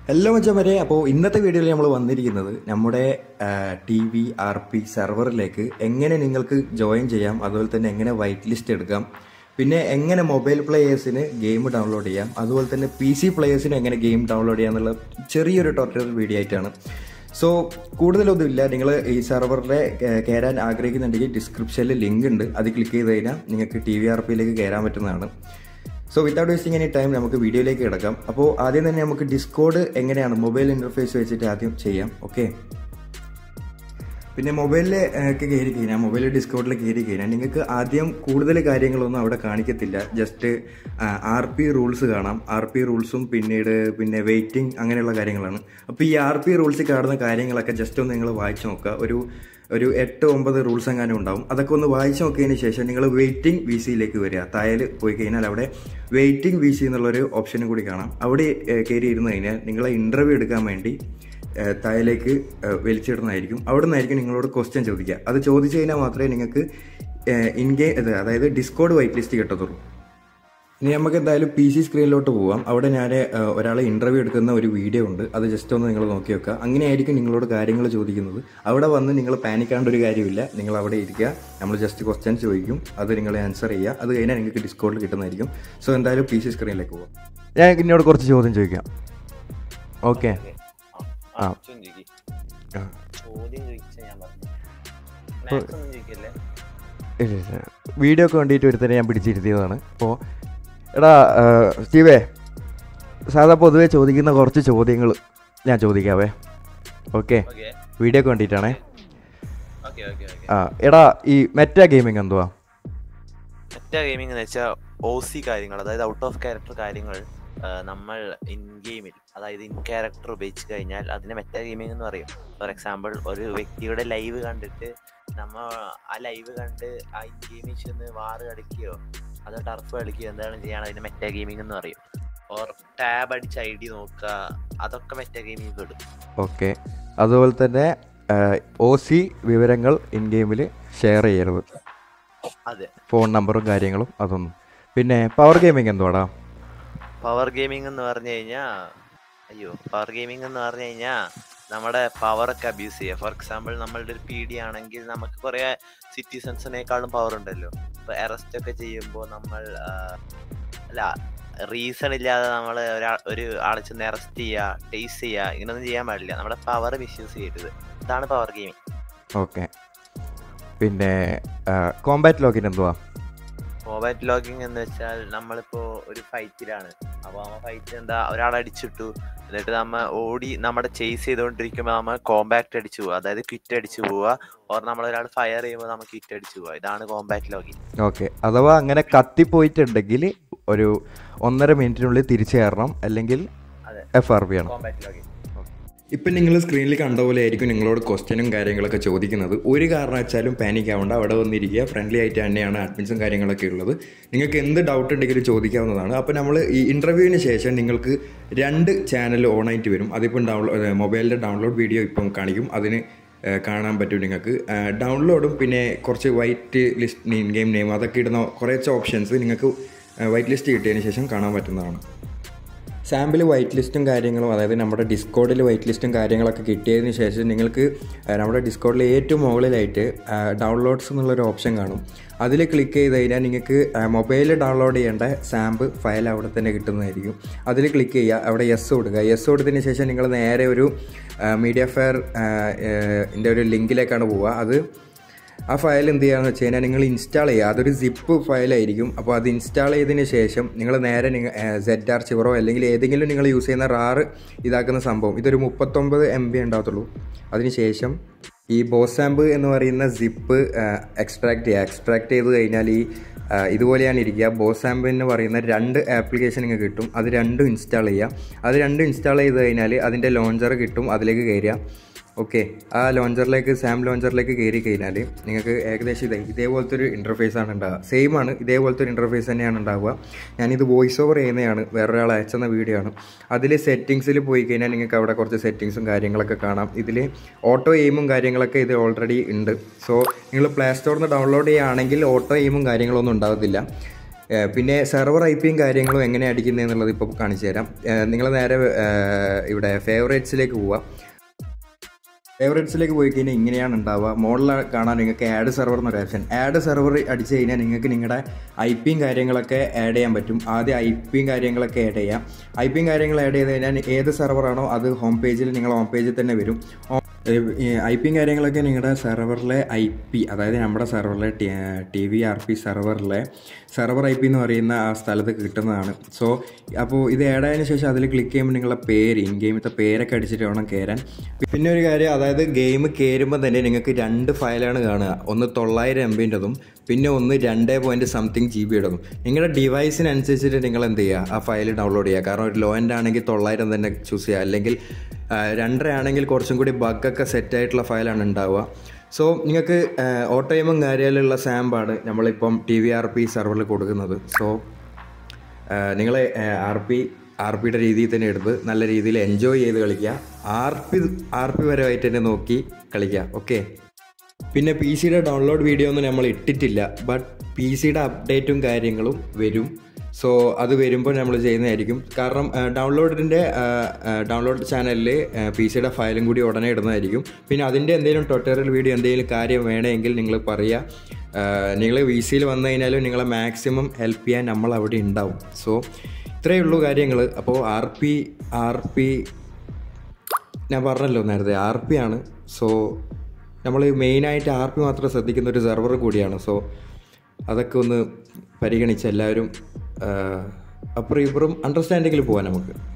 Hello മച്ചന്മാരെ അപ്പോൾ ഇന്നത്തെ വീഡിയോയിൽ നമ്മൾ വന്നിരിക്കുന്നത് നമ്മുടെ ടി വി ആർ പി സെർവറിലേക്ക് എങ്ങനെ നിങ്ങൾക്ക് ജോയിൻ ചെയ്യാം അതുപോലെ തന്നെ എങ്ങനെ വൈറ്റ് ലിസ്റ്റ് എടുക്കാം പിന്നെ എങ്ങനെ മൊബൈൽ പ്ലേയേഴ്സിന് ഗെയിം ഡൗൺലോഡ് ചെയ്യാം അതുപോലെ തന്നെ പി സി പ്ലേയേഴ്സിന് എങ്ങനെ ഗെയിം ഡൗൺലോഡ് ചെയ്യാം എന്നുള്ള ചെറിയൊരു ടോട്ടൽ വീഡിയോ ആയിട്ടാണ് സോ കൂടുതലൊന്നുമില്ല നിങ്ങൾ ഈ സെർവറിലെ കയറാൻ ആഗ്രഹിക്കുന്നുണ്ടെങ്കിൽ ഡിസ്ക്രിപ്ഷനിൽ ലിങ്ക് ഉണ്ട് അത് ക്ലിക്ക് ചെയ്ത് കഴിഞ്ഞാൽ നിങ്ങൾക്ക് ടി വി ആർ പിയിലേക്ക് കയറാൻ പറ്റുന്നതാണ് so without wasting any time നമുക്ക് വീഡിയോയിലേക്ക് കിടക്കാം അപ്പോൾ ആദ്യം തന്നെ നമുക്ക് ഡിസ്കോഡ് എങ്ങനെയാണ് മൊബൈൽ ഇൻ്റർഫേസ് വെച്ചിട്ട് ആദ്യം ചെയ്യാം ഓക്കെ പിന്നെ മൊബൈലിൽ ഒക്കെ കയറി കഴിഞ്ഞാൽ മൊബൈൽ ഡിസ്കോഡിൽ കയറി കഴിഞ്ഞാൽ നിങ്ങൾക്ക് ആദ്യം കൂടുതൽ കാര്യങ്ങളൊന്നും അവിടെ കാണിക്കത്തില്ല ജസ്റ്റ് ആർ പി റൂൾസ് കാണാം ആർ പി റൂൾസും പിന്നീട് പിന്നെ വെയിറ്റിംഗ് അങ്ങനെയുള്ള കാര്യങ്ങളാണ് അപ്പോൾ ഈ ആർ പി റൂൾസിൽ കാണുന്ന കാര്യങ്ങളൊക്കെ ജസ്റ്റ് ഒന്ന് നിങ്ങൾ വായിച്ചു നോക്കുക ഒരു ഒരു എട്ട് ഒമ്പത് റൂൾസ് എങ്ങാനും ഉണ്ടാവും അതൊക്കെ ഒന്ന് വായിച്ചു നോക്കിയതിന് ശേഷം നിങ്ങൾ വെയിറ്റിംഗ് വി സിയിലേക്ക് വരിക തായൽ പോയി കഴിഞ്ഞാൽ അവിടെ വെയിറ്റിംഗ് വി സി എന്നുള്ളൊരു ഓപ്ഷനും കൂടി കാണാം അവിടെ കയറി ഇരുന്ന് കഴിഞ്ഞാൽ നിങ്ങളെ ഇൻ്റർവ്യൂ എടുക്കാൻ വേണ്ടി തായലേക്ക് വലിച്ചിടുന്നതായിരിക്കും അവിടെ നിന്നായിരിക്കും നിങ്ങളോട് ക്വസ്റ്റ്യൻ ചോദിക്കുക അത് ചോദിച്ചു കഴിഞ്ഞാൽ മാത്രമേ നിങ്ങൾക്ക് ഇൻ ഗേ അതായത് ഡിസ്കോഡ് വൈറ്റ് ലിസ്റ്റ് കിട്ടത്തുള്ളൂ ഇനി നമുക്ക് എന്തായാലും പി സി സ്ക്രീനിലോട്ട് പോവാം അവിടെ ഞാൻ ഒരാളെ ഇൻ്റർവ്യൂ എടുക്കുന്ന ഒരു വീഡിയോ ഉണ്ട് അത് ജസ്റ്റ് ഒന്ന് നിങ്ങൾ നോക്കി വെക്കുക അങ്ങനെയായിരിക്കും നിങ്ങളോട് കാര്യങ്ങൾ ചോദിക്കുന്നത് അവിടെ വന്ന് നിങ്ങൾ പാനിക്കാണ്ട ഒരു കാര്യമില്ല നിങ്ങൾ അവിടെ ഇരിക്കുക നമ്മൾ ജസ്റ്റ് ക്വസ്റ്റ്യൻ ചോദിക്കും അത് നിങ്ങൾ ആൻസർ ചെയ്യുക അത് കഴിഞ്ഞാൽ നിങ്ങൾക്ക് ഡിസ്കൗണ്ടിൽ കിട്ടുന്നതായിരിക്കും സോ എന്തായാലും പി സി സ്ക്രീനിലേക്ക് പോവാം ഞാൻ എന്നോട് കുറച്ച് ചോദ്യം ചോദിക്കാം ഓക്കെ ആ. ആ. ചോദ്യം ചോദിച്ചാൽ ഞാൻ പറഞ്ഞു മാത്സ് ഒന്നും ചോദിക്കല്ലേ ഇല്ല ഇല്ല വീഡിയോ ഒക്കെ വേണ്ടിയിട്ട് ഒരുത്തനെ ഞാൻ പിടിച്ചിരുത്തിയതാണ് അപ്പോൾ എടാ ആ, സ്റ്റീവേ സാധാ പൊതുവേ ചോദിക്കുന്ന കുറച്ച് ചോദ്യങ്ങൾ ഞാൻ ചോദിക്കാവേ ഓക്കെ ഓക്കെ വീഡിയോ ഒക്കെ വേണ്ടിയിട്ടാണേ ഓക്കെ ഓക്കെ ഓക്കെ ആ എടാ ഈ മെറ്റ ഗെയിമിംഗ് എന്തുവാ മറ്റേ ഗെയിമിംഗ് എന്ന് വെച്ചാൽ ഒ സി കാര്യങ്ങൾ അതായത് ഔട്ട് ഓഫ് ക്യാരക്ടർ കാര്യങ്ങൾ ആ, നമ്മൾ ഇൻ ഗെയിമിൽ അതായത് ഇൻ ക്യാരക്ടർ ഉപയോഗിച്ച് കഴിഞ്ഞാൽ അതിനെ മെറ്റാ ഗെയിമിംഗ് എന്ന് പറയും ഫോർ എക്സാമ്പിൾ ഒരു വ്യക്തിയുടെ ലൈവ് കണ്ടിട്ട് നമ്മ ആ ലൈവ് കണ്ട് ആ ഇൻ ഗെയിമിൽ ചെന്ന് വാറ് കളിക്കുകയോ അതോ ടർഫ് കളിക്കുകയോ എന്താണ് ചെയ്യണം അതിനെ മെറ്റാ ഗെയിമിംഗ് എന്ന് പറയും ഓർ ടാബ് അടിച്ച് ഐ ഡി നോക്കുക അതൊക്കെ മെറ്റാ ഗെയിമിംഗ് പെടും ഓക്കെ അതുപോലെ തന്നെ ഒ സി വിവരങ്ങൾ ഇൻ ഗെയിമിൽ ഷെയർ ചെയ്യരുത് അതെ ഫോൺ നമ്പറും കാര്യങ്ങളും അതൊന്നും പിന്നെ പവർ ഗെയിമിംഗ് എന്തുവാടാ പവർ ഗെയിമിംഗ് എന്ന് പറഞ്ഞു കഴിഞ്ഞാൽ അയ്യോ പവർ ഗെയിമിംഗ് എന്ന് പറഞ്ഞു കഴിഞ്ഞാൽ നമ്മുടെ പവറൊക്കെ അബ്യൂസ് ചെയ്യുക ഫോർ എക്സാമ്പിൾ നമ്മളുടെ ഒരു പി ഡി ആണെങ്കിൽ നമുക്ക് കുറേ സിറ്റിസൺസിനേക്കാളും പവർ ഉണ്ടല്ലോ ഇപ്പൊ അറസ്റ്റ് ഒക്കെ ചെയ്യുമ്പോൾ നമ്മൾ ആ, അല്ല റീസൺ ഇല്ലാതെ നമ്മൾ ഒരാൾ ഒരു ആളെ ചെന്ന് അറസ്റ്റ് ചെയ്യുക ടേസ്റ്റ് ചെയ്യുക ഇങ്ങനൊന്നും ചെയ്യാൻ പാടില്ല നമ്മുടെ പവർ മിസ്യൂസ് ചെയ്യരുത് ഇതാണ് പവർ ഗെയിമിംഗ് ഓക്കെ പിന്നെ കോമ്പാറ്റ് ലോഗിൻ എന്തുവാ മൊബൈൽ ലോഗിങ് എന്ന് വെച്ചാൽ നമ്മളിപ്പോ ഒരു ഫൈറ്റിലാണ് അപ്പൊ ആ ഫൈറ്റ് എന്താ ഒരാൾ അടിച്ചിട്ടു എന്നിട്ട് നമ്മ ഓടി നമ്മുടെ ചേസ് ചെയ്തുകൊണ്ടിരിക്കുമ്പോൾ നമ്മൾ കോമ്പാക്ട് അടിച്ചു പോവുക അതായത് ക്വിറ്റ് അടിച്ചു പോവുക ഓർ നമ്മൾ ഒരാൾ ഫയർ ചെയ്യുമ്പോൾ നമ്മൾ ക്വിറ്റ് അടിച്ചു പോവുക ഇതാണ് കോമ്പാക്ട് ലോഗിൻ ഓക്കെ അഥവാ അങ്ങനെ കത്തിപ്പോയിട്ടുണ്ടെങ്കിൽ ഒരു ഒന്നര മിനിറ്റിനുള്ളിൽ തിരിച്ചു കയറണം അല്ലെങ്കിൽ അതെ എഫ് ആർ പി ആണ് കോമ്പാക്ട് ലോഗിൻ ഇപ്പം നിങ്ങൾ സ്ക്രീനിൽ കണ്ട പോലെ ആയിരിക്കും നിങ്ങളോട് ക്വസ്റ്റ്യനും കാര്യങ്ങളൊക്കെ ചോദിക്കുന്നത് ഒരു കാരണവശാലും പാനിക് ആവേണ്ട അവിടെ വന്നിരിക്കുക ഫ്രണ്ട്ലി ആയിട്ട് തന്നെയാണ് അഡ്മിൻസും കാര്യങ്ങളൊക്കെ ഉള്ളത് നിങ്ങൾക്ക് എന്ത് ഡൗട്ട് ഉണ്ടെങ്കിലും ചോദിക്കാവുന്നതാണ് അപ്പോൾ നമ്മൾ ഈ ഇൻ്റർവ്യൂവിന് ശേഷം നിങ്ങൾക്ക് രണ്ട് ചാനൽ ഓൺ ആയിട്ട് വരും അതിപ്പം ഡൗൺലോഡ് മൊബൈലിൻ്റെ ഡൗൺലോഡ് വീഡിയോ ഇപ്പം കാണിക്കും അതിന് ഏഹ്, കാണാൻ പറ്റും നിങ്ങൾക്ക് ഡൗൺലോഡും പിന്നെ കുറച്ച് white list in game name അതൊക്കെ ഇടുന്ന കുറച്ച് ഓപ്ഷൻസ് നിങ്ങൾക്ക് വൈറ്റ് ലിസ്റ്റ് കിട്ടിയതിന് ശേഷം കാണാൻ പറ്റുന്നതാണ് സാമ്പിൾ വൈറ്റ് ലിസ്റ്റും കാര്യങ്ങളും അതായത് നമ്മുടെ ഡിസ്കോഡിൽ വൈറ്റ് ലിസ്റ്റും കാര്യങ്ങളൊക്കെ കിട്ടിയതിന് ശേഷം നിങ്ങൾക്ക് ആ, നമ്മുടെ ഡിസ്കോഡിൽ ഏറ്റവും മുകളിലായിട്ട് ഡൗൺലോഡ്സ് എന്നുള്ളൊരു ഓപ്ഷൻ കാണും അതിൽ ക്ലിക്ക് ചെയ്ത് കഴിഞ്ഞാൽ നിങ്ങൾക്ക് മൊബൈലിൽ ഡൗൺലോഡ് ചെയ്യേണ്ട സാമ്പ് ഫയൽ അവിടെ തന്നെ കിട്ടുന്നതായിരിക്കും അതിൽ ക്ലിക്ക് ചെയ്യുക അവിടെ യെസ് കൊടുക്കുക യെസ് കൊടുത്തതിന് ശേഷം നിങ്ങൾ നേരെ ഒരു മീഡിയ ഫെയർ ൻ്റെ ഒരു ലിങ്കിലേക്കാണ് പോവുക അത് ആ ഫയൽ എന്ത് ചെയ്യുകയെന്ന് വെച്ച് കഴിഞ്ഞാൽ നിങ്ങൾ ഇൻസ്റ്റാൾ ചെയ്യുക അതൊരു സിപ്പ് ഫയലായിരിക്കും അപ്പോൾ അത് ഇൻസ്റ്റാൾ ചെയ്തതിന് ശേഷം നിങ്ങൾ നേരെ നിങ്ങൾ സെഡ് ആർ ചിവറോ അല്ലെങ്കിൽ ഏതെങ്കിലും നിങ്ങൾ യൂസ് ചെയ്യുന്ന റാറ് ഇതാക്കുന്ന സംഭവം ഇതൊരു മുപ്പത്തൊമ്പത് എം ബി ഉണ്ടാകത്തുള്ളൂ അതിനുശേഷം ഈ ബോസാമ്പ് എന്ന് പറയുന്ന സിപ്പ് എക്സ്ട്രാക്ട് ചെയ്യുക എക്സ്ട്രാക്ട് ചെയ്ത് കഴിഞ്ഞാൽ ഈ ആ, ഇതുപോലെയാണ് ഇരിക്കുക ബോസാമ്പ് എന്ന് പറയുന്ന രണ്ട് ആപ്ലിക്കേഷൻ നിങ്ങൾക്ക് കിട്ടും അത് രണ്ടും ഇൻസ്റ്റാൾ ചെയ്യുക അത് രണ്ടും ഇൻസ്റ്റാൾ ചെയ്ത് കഴിഞ്ഞാൽ അതിൻ്റെ ലോഞ്ചർ കിട്ടും അതിലേക്ക് കയറുക ഓക്കെ ആ ലോഞ്ചറിലേക്ക് സാം ലോഞ്ചറിലേക്ക് കയറി കഴിഞ്ഞാൽ നിങ്ങൾക്ക് ഏകദേശം ഇതേ ഇതേപോലത്തെ ഒരു ഇൻ്റർഫേസ് ആണ് ഉണ്ടാവുക സെയിം ആണ് ഇതേപോലത്തെ ഒരു ഇൻ്റർഫേസ് തന്നെയാണ് ഉണ്ടാവുക ഞാനിത് വോയിസ് ഓവർ ചെയ്യുന്നതാണ് വേറൊരാൾ അയച്ചെന്ന വീഡിയോ ആണ് അതിൽ സെറ്റിങ്സിൽ പോയി കഴിഞ്ഞാൽ നിങ്ങൾക്ക് അവിടെ കുറച്ച് സെറ്റിങ്സും കാര്യങ്ങളൊക്കെ കാണാം ഇതിൽ ഓട്ടോ എയിമും കാര്യങ്ങളൊക്കെ ഇത് ഓൾറെഡി ഉണ്ട് സോ നിങ്ങൾ പ്ലേ സ്റ്റോറിൽ നിന്ന് ഡൗൺലോഡ് ചെയ്യുകയാണെങ്കിൽ ഓട്ടോ എയിമും കാര്യങ്ങളൊന്നും ഉണ്ടാകത്തില്ല ഏഹ് പിന്നെ സെർവർ ഐ പിയും കാര്യങ്ങളും എങ്ങനെ അടിക്കുന്നത് എന്നുള്ളത് ഇപ്പോൾ കാണിച്ചു തരാം നിങ്ങൾ നേരെ ഏഹ് ഇവിടെ ഫേവറേറ്റ്സിലേക്ക് പോവാം ഫേവറേറ്റ്സിലേക്ക് പോയി കഴിഞ്ഞാൽ ഇങ്ങനെയാണ് ഉണ്ടാവുക മോഡൽ കാണാൻ നിങ്ങൾക്ക് ആഡ് സെർവർ എന്നൊരു ഓപ്ഷൻ ആഡ് സെർവർ അടിച്ചു കഴിഞ്ഞാൽ നിങ്ങൾക്ക് നിങ്ങളുടെ ഐ പിയും കാര്യങ്ങളൊക്കെ ആഡ് ചെയ്യാൻ പറ്റും ആദ്യം ഐ പിയും കാര്യങ്ങളൊക്കെ ആഡ് ചെയ്യാം ഐ പിയും കാര്യങ്ങൾ ആഡ് ചെയ്ത് കഴിഞ്ഞാൽ ഏത് സെർവറാണോ അത് ഹോം പേജിൽ നിങ്ങൾ ഹോം പേജിൽ തന്നെ വരും ഐ പിയും കാര്യങ്ങളൊക്കെ നിങ്ങളുടെ സെർവറിലെ ഐ പി അതായത് നമ്മുടെ സെർവറിലെ ടി വി ആർ പി സെർവറിലെ സെർവർ ഐ പി എന്ന് പറയുന്ന ആ സ്ഥലത്ത് കിട്ടുന്നതാണ് സോ അപ്പോൾ ഇത് ആഡ് ആയതിനു ശേഷം അതിൽ ക്ലിക്ക് ചെയ്യുമ്പോൾ നിങ്ങളുടെ പേര് ഇൻ ഗെയിമത്തെ പേരൊക്കെ അടിച്ചിട്ട് വേണം കയറാൻ പിന്നെ ഒരു കാര്യം അതായത് ഗെയിം കയറുമ്പോൾ തന്നെ നിങ്ങൾക്ക് രണ്ട് ഫയലാണ് കാണുക ഒന്ന് തൊള്ളായിരം എം ബിൻ്റെതും പിന്നെ ഒന്ന് രണ്ട് പോയിൻറ്റ് സംതിങ് ജി ബിയുടേതും നിങ്ങളുടെ ഡിവൈസിനനുസരിച്ചിട്ട് നിങ്ങൾ എന്ത് ചെയ്യുക ആ ഫയൽ ഡൗൺലോഡ് ചെയ്യുക കാരണം ഒരു ലോ എൻഡ് ആണെങ്കിൽ തൊള്ളായിരം തന്നെ ചൂസ് ചെയ്യുക അല്ലെങ്കിൽ ആ, രണ്ടര ആണെങ്കിൽ കുറച്ചും കൂടി ബഗ്ഗൊക്കെ സെറ്റ് ആയിട്ടുള്ള ഫയലാണ് ഉണ്ടാവുക സോ നിങ്ങൾക്ക് ഓട്ടോയമും കാര്യത്തിലുള്ള സാമ്പാണ് നമ്മളിപ്പം ടി വി ആർ പി സെർവറിൽ കൊടുക്കുന്നത് സോ നിങ്ങൾ ആർ പി ആർ പിയുടെ രീതിയിൽ തന്നെ എടുത്ത് നല്ല രീതിയിൽ എൻജോയ് ചെയ്ത് കളിക്കുക ആർ പി ആർ പി വരവായിട്ട് തന്നെ നോക്കി കളിക്കുക ഓക്കെ പിന്നെ പി സിയുടെ ഡൗൺലോഡ് വീഡിയോ ഒന്നും നമ്മൾ ഇട്ടിട്ടില്ല ബട്ട് പി സിയുടെ അപ്ഡേറ്റും കാര്യങ്ങളും വരും സോ അത് വരുമ്പോൾ നമ്മൾ ചെയ്യുന്നതായിരിക്കും കാരണം ഡൗൺലോഡിൻ്റെ ഡൗൺലോഡ് ചാനലിൽ പി സിയുടെ ഫയലും കൂടി ഉടനെ ഇടുന്നതായിരിക്കും പിന്നെ അതിൻ്റെ എന്തെങ്കിലും ട്യൂട്ടോറിയൽ വീഡിയോ എന്തെങ്കിലും കാര്യം വേണമെങ്കിൽ നിങ്ങൾ പറയുക നിങ്ങൾ വി സിയിൽ വന്നു കഴിഞ്ഞാലും നിങ്ങളെ മാക്സിമം ഹെൽപ്പ് ചെയ്യാൻ നമ്മൾ അവിടെ ഉണ്ടാവും സോ ഇത്രയേ ഉള്ളൂ കാര്യങ്ങൾ അപ്പോൾ ആർ പി ആർ പി ഞാൻ പറഞ്ഞല്ലോ നേരത്തെ ആർ പി ആണ് സോ നമ്മൾ മെയിനായിട്ട് ആർ പി മാത്രം ശ്രദ്ധിക്കുന്ന ഒരു സെർവർ കൂടിയാണ് സോ അതൊക്കെ ഒന്ന് പരിഗണിച്ച് എല്ലാവരും അപ്പുറം ഇപ്പുറം അണ്ടർസ്റ്റാൻഡിങ്ങിൽ പോകാൻ നമുക്ക്